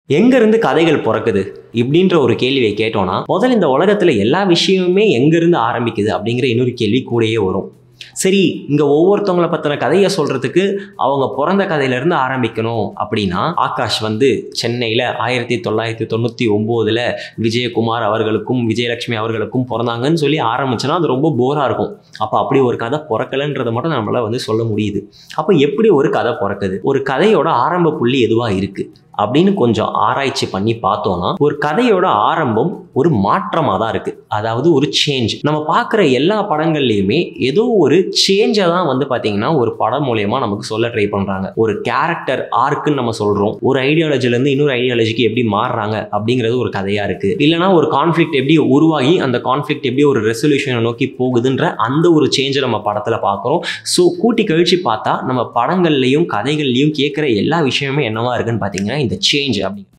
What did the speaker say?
எங்கேருந்து கதைகள் பிறக்குது இப்படின்ற ஒரு கேள்வியை கேட்டோம்னா முதல்ல இந்த உலகத்தில் எல்லா விஷயமுமே எங்கேருந்து ஆரம்பிக்குது அப்படிங்கிற இன்னொரு கேள்வி கூடயே வரும் சரி இங்கே ஒவ்வொருத்தவங்கள பற்றின கதையை சொல்கிறதுக்கு அவங்க பிறந்த கதையிலேருந்து ஆரம்பிக்கணும் அப்படின்னா ஆகாஷ் வந்து சென்னையில் ஆயிரத்தி தொள்ளாயிரத்தி தொண்ணூற்றி ஒம்போதில் விஜயகுமார் அவர்களுக்கும் விஜயலட்சுமி அவர்களுக்கும் பிறந்தாங்கன்னு சொல்லி ஆரம்பிச்சோன்னா அது ரொம்ப போராக இருக்கும் அப்போ அப்படி ஒரு கதை பிறக்கலைன்றதை மட்டும் நம்மளால் வந்து சொல்ல முடியுது அப்போ எப்படி ஒரு கதை பிறக்குது ஒரு கதையோட ஆரம்ப புள்ளி எதுவாக இருக்குது அப்படின்னு கொஞ்சம் ஆராய்ச்சி பண்ணி பார்த்தோம்னா ஒரு கதையோட ஆரம்பம் ஒரு மாற்றமாக தான் இருக்குது அதாவது ஒரு சேஞ்ச் நம்ம பார்க்குற எல்லா படங்கள்லையுமே ஏதோ ஒரு சேஞ்சை தான் வந்து பார்த்தீங்கன்னா ஒரு படம் மூலயமா நமக்கு சொல்ல ட்ரை பண்ணுறாங்க ஒரு கேரக்டர் ஆர்க்குன்னு நம்ம சொல்கிறோம் ஒரு ஐடியாலஜிலேருந்து இன்னொரு ஐடியாலஜிக்கு எப்படி மாறுறாங்க அப்படிங்கிறது ஒரு கதையாக இருக்குது இல்லைனா ஒரு கான்ஃப்ளிக்ட் எப்படி உருவாகி அந்த கான்ஃப்ளிக்ட் எப்படி ஒரு ரெசல்யூஷனை நோக்கி போகுதுன்ற அந்த ஒரு சேஞ்சை நம்ம படத்தில் பார்க்குறோம் ஸோ கூட்டி கழிச்சு பார்த்தா நம்ம படங்கள்லையும் கதைகள்லையும் கேட்குற எல்லா விஷயமுமே என்னவா இருக்குன்னு பார்த்தீங்கன்னா இந்த சேஞ்ச் அப்படி